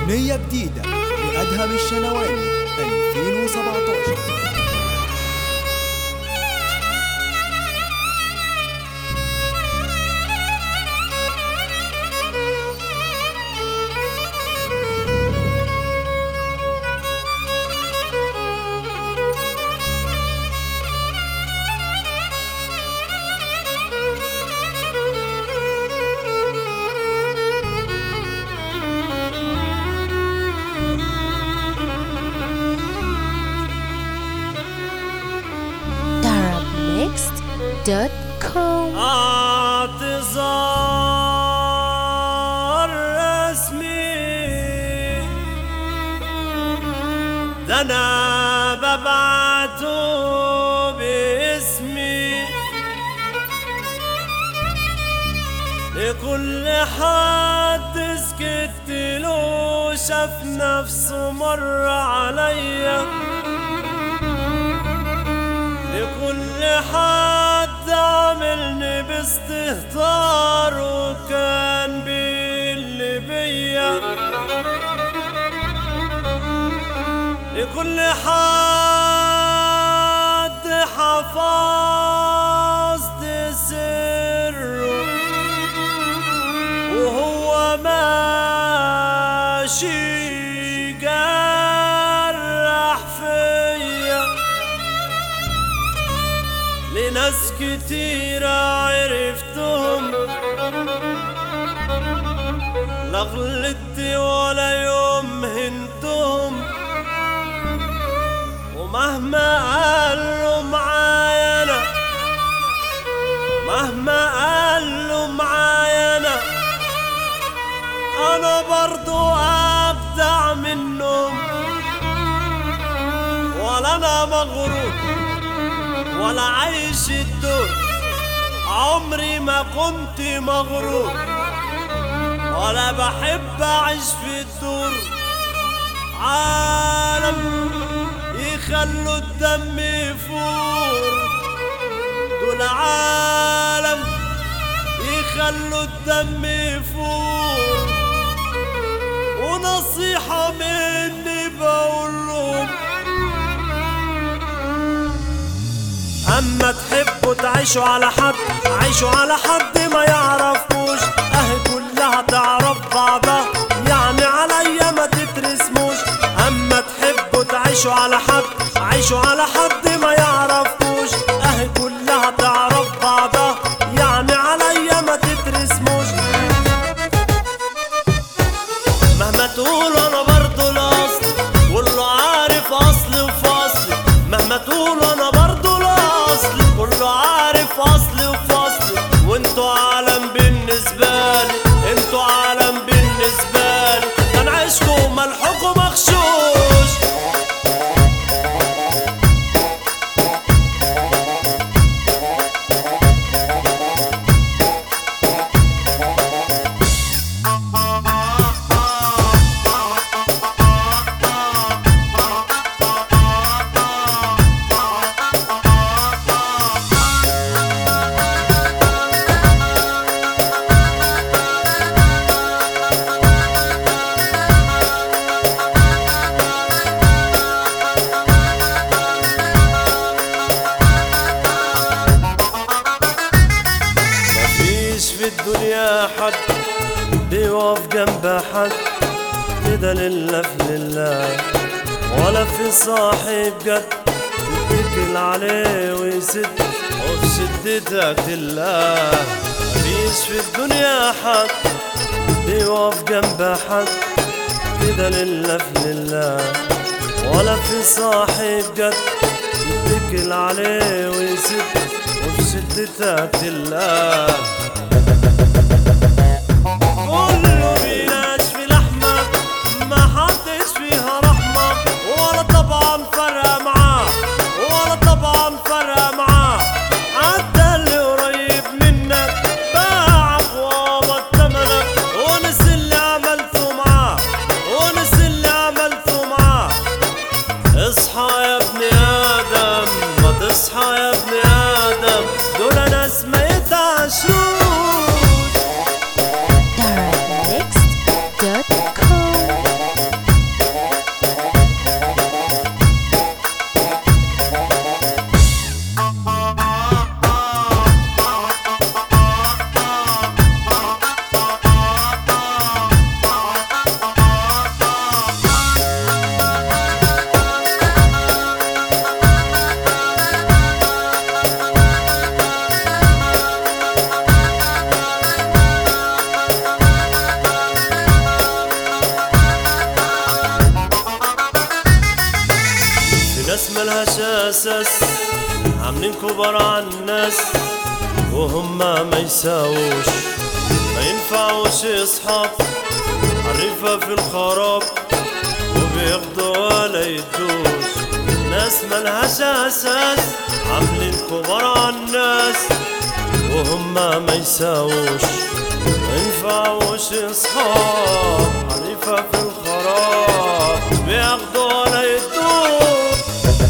أغنية جديدة لأدهم الشنواني 2017 darabmixed.com اعتذار رسمي ده انا ببعته باسمي لكل حد سكت له شاف نفسه مر عليا لكل حد عاملني باستهتار وكان باللي بيا لكل حد حفظت سره وهو ماشي جرح فيا لناس كتيرة عرفتهم لا غلطت ولا يوم هنتهم ومهما قالوا معايا انا مهما قالوا معايا انا انا برضو ابدع منهم ولا انا مغرور ولا عايش الدور عمري ما كنت مغرور ولا بحب اعيش في الدور عالم يخلوا الدم يفور دول عالم يخلوا الدم يفور ونصيحة مني بقول لهم اما تحبوا تعيشوا على حد عيشوا على حد ما يعرفوش اهي كلها تعرف بعضها يعني عليا ما تترسموش اما تحبوا تعيشوا على حد عيشوا على حد ما يعرفوش اهي كلها تعرف بعضها يعني عليا ما تترسموش مهما تقول انا برضو الاصل كله عارف اصلي وفصلي مهما تقول انا برضو الاصل كله عارف اصلي وفصلي وانتوا عالم بالنسبه لي انتوا عالم بالنسبه لي كان عيشكم ملحوق مغشوش مفيش في الدنيا حد بيقف جنب حد كده لله في لله ولا في صاحب جد يتكل عليه ويسد وفي شدتك تله مفيش في الدنيا حد بيقف جنب حد كده لله في لله ولا في صاحب جد يتكل عليه ويسد وفي شدتك تله كله بيناش في لحمة ما حدش فيها رحمة ولا طبعا فرقة معاه ولا طبعا فرقة معاه حتى اللي قريب منك باعك وقبض تمنك ونس اللي عملته معاه ونس اللي عملته معاه اصحى يا ابن ادم ما تصحى يا ابن ادم دول ناس ما يتعشروش اساس عاملين كبار على الناس وهم ما يساووش ما ينفعوش اصحاب عريفة في الخراب وبياخدوا ولا يدوش ناس ملهاش اساس عاملين كبار على الناس وهم ما يساووش ما ينفعوش اصحاب عريفة في الخراب بياخدوا ولا يدوش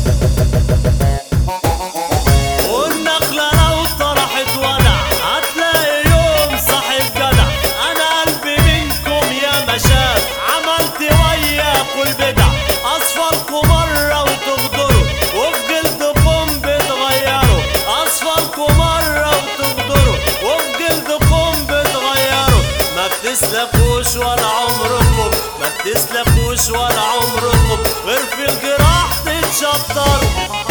والنخلة لو طرحت ولع هتلاقي يوم صاحب جدع أنا قلبي منكم يا مشاك عملت وياكوا البدع أصفركوا مرة وتغدروا وفي جلدكم بتغيروا أصفركوا مرة وتغدروا وفي جلدكم بتغيروا ما بتسلكوش ولا عمركم ما بتسلكوش ولا عمركم غير في الجراح تتشطروا